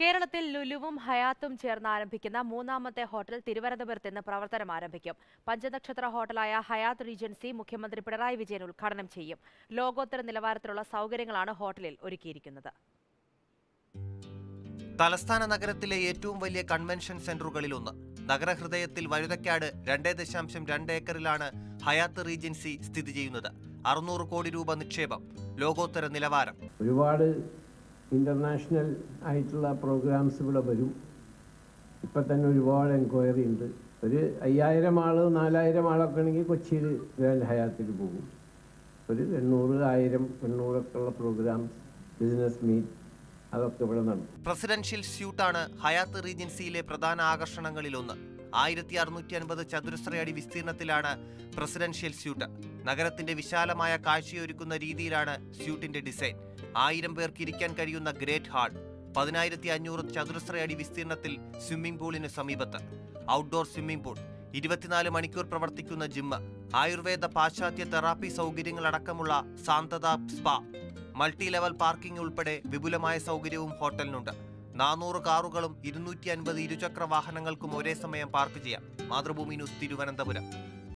കേരളത്തിൽ ലുലുവും ഹയാത്തും ചേർന്ന് ആരംഭിക്കുന്ന മൂന്നാമത്തെ ഹോട്ടൽ തിരുവനന്തപുരത്ത് ഇന്ന് പ്രവർത്തനം ആരംഭിക്കും പഞ്ചനക്ഷത്ര ഹോട്ടലായ ഹയാത്ത് റീജൻസി മുഖ്യമന്ത്രി പിണറായി വിജയൻ ഉദ്ഘാടനം ചെയ്യും ലോകോത്തര നിലവാരത്തിലുള്ള സൗകര്യങ്ങളാണ് ഹോട്ടലിൽ ഒരുക്കിയിരിക്കുന്നത് തലസ്ഥാന നഗരത്തിലെ ഏറ്റവും വലിയ കൺവെൻഷൻ സെന്ററുകളിലൊന്ന് നഗരഹൃദയത്തിൽ വഴുതക്കാട് രണ്ടേ ദശാംശം രണ്ട് ഏക്കറിലാണ് ഹയാത്ത് റീജൻസി സ്ഥിതി ചെയ്യുന്നത് അറുന്നൂറ് കോടി രൂപ നിക്ഷേപം ലോകോത്തര നിലവാരം ഒരുപാട് ഇൻ്റർനാഷണൽ ആയിട്ടുള്ള പ്രോഗ്രാംസ് ഇവിടെ വരും ഇപ്പം തന്നെ ഒരുപാട് എൻക്വയറി ഉണ്ട് ഒരു അയ്യായിരം ആൾ നാലായിരം ആളൊക്കെ ആണെങ്കിൽ കൊച്ചിയിൽ ഗ്രാൻഡ് ഹയാത്തിൽ പോകും ഒരു എണ്ണൂറ് ആയിരം എണ്ണൂറൊക്കെ ഉള്ള പ്രോഗ്രാംസ് ബിസിനസ് മീറ്റ് അതൊക്കെ ഇവിടെ നടക്കും പ്രസിഡൻഷ്യൽ സ്യൂട്ടാണ് ഹയാത്ത് റീജൻസിയിലെ പ്രധാന ആകർഷണങ്ങളിലൊന്ന് ആയിരത്തി അറുന്നൂറ്റി അൻപത് ചതുരശ്ര അടി വിസ്തീർണത്തിലാണ് പ്രസിഡൻഷ്യൽ സ്യൂട്ട് നഗരത്തിന്റെ വിശാലമായ കാഴ്ചയൊരുക്കുന്ന രീതിയിലാണ് സ്യൂട്ടിന്റെ ഡിസൈൻ ആയിരം പേർക്ക് ഇരിക്കാൻ കഴിയുന്ന ഗ്രേറ്റ് ഹാൾ പതിനായിരത്തി അഞ്ഞൂറ് ചതുരശ്ര അടി വിസ്തീർണത്തിൽ സ്വിമ്മിംഗ് പൂളിന് സമീപത്ത് ഔട്ട്ഡോർ സ്വിമ്മിംഗ് പൂൾ ഇരുപത്തിനാല് മണിക്കൂർ പ്രവർത്തിക്കുന്ന ജിമ്മ് ആയുർവേദ പാശ്ചാത്യ തെറാപ്പി സൗകര്യങ്ങളടക്കമുള്ള സാന്തത സ്പാ മൾട്ടി ലെവൽ പാർക്കിംഗ് ഉൾപ്പെടെ വിപുലമായ സൗകര്യവും ഹോട്ടലിനുണ്ട് നാനൂറ് കാറുകളും ഇരുന്നൂറ്റി അൻപത് ഇരുചക്ര വാഹനങ്ങൾക്കും ഒരേ സമയം പാർക്ക് ചെയ്യാം മാതൃഭൂമി ന്യൂസ് തിരുവനന്തപുരം